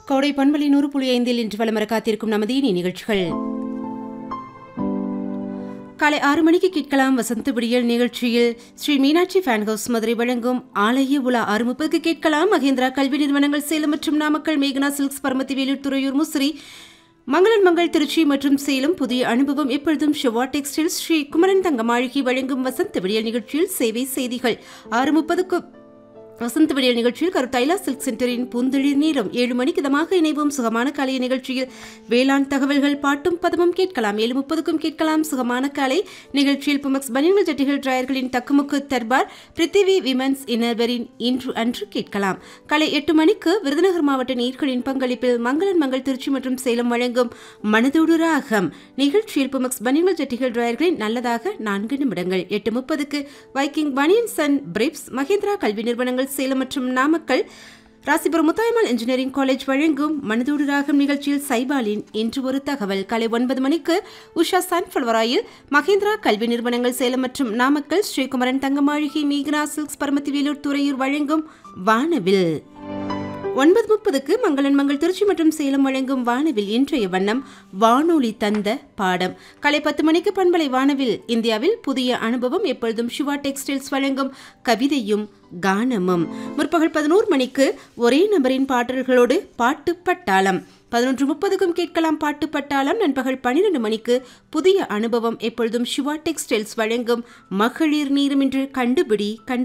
கோடை பண்பலி நூறு புள்ளி ஐந்தில் இன்று வலம் வர காத்திருக்கும் நமது இனி நிகழ்ச்சிகள் காலை ஆறு மணிக்கு கேட்கலாம் வசந்த விடியல் நிகழ்ச்சியில் ஸ்ரீ மீனாட்சி ஃபேன் ஹவுஸ் மதுரை வழங்கும் ஆலய உலா ஆறு முப்பதுக்கு கேட்கலாம் மகேந்திரா கல்வி நிறுவனங்கள் சேலம் மற்றும் நாமக்கல் மேகனா சில்க்ஸ் பரமத்தி வேலூர் துறையூர் முசிறி மங்களன் மங்கள் திருச்சி மற்றும் சேலம் புதிய அனுபவம் எப்பொழுதும் ஷிவா டெக்ஸ்டைல்ஸ் ஸ்ரீ குமரன் தங்க மாளிகை வழங்கும் வசந்த விடியல் நிகழ்ச்சியில் சேவை செய்திகள் ஆறு முப்பதுக்கு வசந்த விடியல் நிகழ்ச்சியில் கருத்தைலா சில்க் சென்டரின் பூந்தெழில் நேரம் ஏழு மணிக்கு இதமாக இணைவோம் சுகமான காலை நிகழ்ச்சியில் வேளாண் தகவல்கள் பாட்டும் பதமும் கேட்கலாம் ஏழு முப்பதுக்கும் கேட்கலாம் சுகமான காலை நிகழ்ச்சியில் புமக்ஸ் பனியன்கள் ஜட்டிகள் டிராயர்களின் தக்குமுக்கு தர்பார் பிருத்திவி விமன்ஸ் இன்னர்வரின் இன்று அன்று கேட்கலாம் காலை எட்டு மணிக்கு விருதுநகர் மாவட்ட நீர்களின் பங்களிப்பில் மங்களன் மங்கள் திருச்சி மற்றும் சேலம் வழங்கும் மனதோடு ராகம் நிகழ்ச்சியில் புமக்ஸ் பனியன்கள் ஜட்டிகள் டிராயர்களின் நல்லதாக நான்கு நிமிடங்கள் எட்டு முப்பதுக்கு வைக்கிங் பனியன் சன் பிரிப்ஸ் மகேந்திரா கல்வி நிறுவனங்கள் சேலம் மற்றும் நாமக்கல் ராசிபுரம் முத்தாயம்மாள் இன்ஜினியரிங் காலேஜ் வழங்கும் மனதோடு ராகம் நிகழ்ச்சியில் சைபாலின் இன்று ஒரு தகவல் காலை ஒன்பது மணிக்கு உஷா சன்ஃபல்வராயில் மகேந்திரா கல்வி நிறுவனங்கள் சேலம் மற்றும் நாமக்கல் ஸ்ரீகுமரன் தங்கமாளிகை மீகனா சில்க்ஸ் பரமத்தி வேலூர் துறையூர் வழங்கும் வானவில் ஒன்பது முப்பதுக்கு மங்களன் மங்கள் திருச்சி மற்றும் சேலம் வழங்கும் வானவில் இன்றைய வண்ணம் வானொலி தந்த பாடம் காலை பத்து மணிக்கு பண்பலை வானவில் இந்தியாவில் புதிய அனுபவம் எப்பொழுதும் சிவா டெக்ஸ்டைல்ஸ் வழங்கும் கவிதையும் கானமும் முற்பகல் பதினோரு மணிக்கு ஒரே நபரின் பாடல்களோடு பாட்டு பட்டாளம் பதினொன்று முப்பதுக்கும் கேட்கலாம் பாட்டு பட்டாளம் நண்பகல் பன்னிரண்டு மணிக்கு புதிய அனுபவம் எப்பொழுதும் சிவா டெக்ஸ்டைல்ஸ் வழங்கும் மகளிர் நீரும் இன்று கண்டுபிடி கண்டு